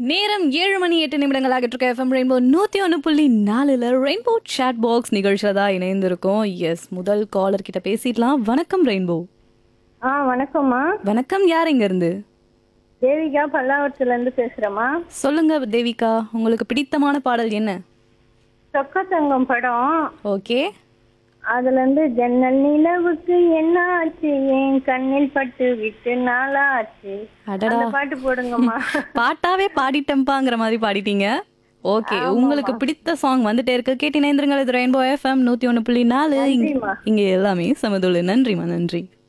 நேரம் ஏழு மணி எட்டு நிமிடங்கள் ஆகிட்டு இருக்க எஃப்எம் ரெயின்போ நூத்தி ஒன்று புள்ளி நாலுல ரெயின்போ சாட் பாக்ஸ் நிகழ்ச்சியில தான் இணைந்திருக்கோம் எஸ் முதல் காலர் கிட்ட பேசிடலாம் வணக்கம் ரெயின்போ ஆ வணக்கம்மா வணக்கம் யார் இங்க இருந்து தேவிகா பல்லாவரத்துல இருந்து பேசுறேம்மா சொல்லுங்க தேவிகா உங்களுக்கு பிடித்தமான பாடல் என்ன சொக்க தங்கம் படம் ஓகே அதுல இருந்து ஜன்னல் நிலவுக்கு என்ன ஆச்சு என் கண்ணில் பட்டு விட்டு நாளாச்சு அடடா அந்த பாட்டு போடுங்கம்மா பாட்டாவே பாடிட்டம்பாங்கிற மாதிரி பாடிட்டீங்க ஓகே உங்களுக்கு பிடித்த சாங் வந்துட்டே இருக்கு கேட்டு இணைந்திருங்கள் இது ரெயின்போ எஃப்எம் நூத்தி ஒன்று புள்ளி நாலு இங்க- நன்றிம்மா. இங்க எல்லாமே சமதுள்ள நன்றிமா நன்றி